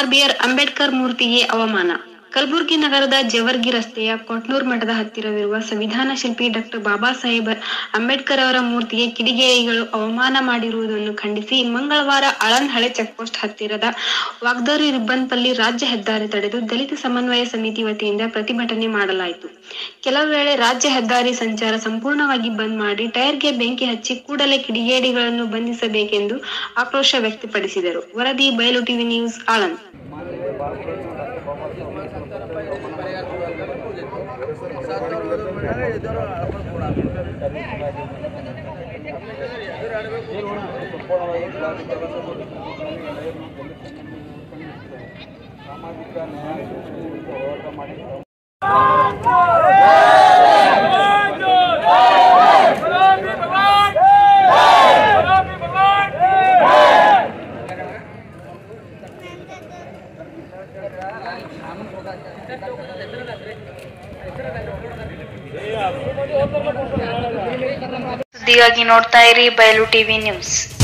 ಸಭೆಯರ್ ಅಂಬೇಡ್ಕರ್ ಮೂರ್ತಿಗೆ ಅವಮಾನ ಕಲಬುರಗಿ ನಗರದ ಜವರ್ಗಿ ರಸ್ತೆಯ ಕೊಟ್ನೂರ್ ಮಠದ ಹತ್ತಿರವಿರುವ ಸಂವಿಧಾನ ಶಿಲ್ಪಿ ಡಾಕ್ಟರ್ ಬಾಬಾ ಸಾಹೇಬ್ ಅಂಬೇಡ್ಕರ್ ಅವರ ಮೂರ್ತಿಗೆ ಕಿಡಿಗೇಡಿಗಳು ಅವಮಾನ ಮಾಡಿರುವುದನ್ನು ಖಂಡಿಸಿ ಮಂಗಳವಾರ ಆಳಂದ್ ಹಳೆ ಚೆಕ್ಪೋಸ್ಟ್ ಹತ್ತಿರದ ವಾಗ್ದಾರಿ ರಿಬ್ಬನ್ಪಲ್ಲಿ ರಾಜ್ಯ ಹೆದ್ದಾರಿ ತಡೆದು ದಲಿತ ಸಮನ್ವಯ ಸಮಿತಿ ವತಿಯಿಂದ ಪ್ರತಿಭಟನೆ ಮಾಡಲಾಯಿತು ಕೆಲವು ವೇಳೆ ರಾಜ್ಯ ಹೆದ್ದಾರಿ ಸಂಚಾರ ಸಂಪೂರ್ಣವಾಗಿ ಬಂದ್ ಮಾಡಿ ಟೈರ್ಗೆ ಬೆಂಕಿ ಹಚ್ಚಿ ಕೂಡಲೇ ಕಿಡಿಗೇಡಿಗಳನ್ನು ಬಂಧಿಸಬೇಕೆಂದು ಆಕ್ರೋಶ ವ್ಯಕ್ತಪಡಿಸಿದರು ವರದಿ ಬಯಲು ಟಿವಿ ನ್ಯೂಸ್ ಆಳಂದ್ ಸಾಮಾಜಿಕ ನ್ಯಾಯ ಹೋರಾಟ ಮಾಡಿ ಸುದ್ದಿಗಾಗಿ ನೋಡ್ತಾ ಇರಿ ಬಯಲು ಟಿವಿ ನ್ಯೂಸ್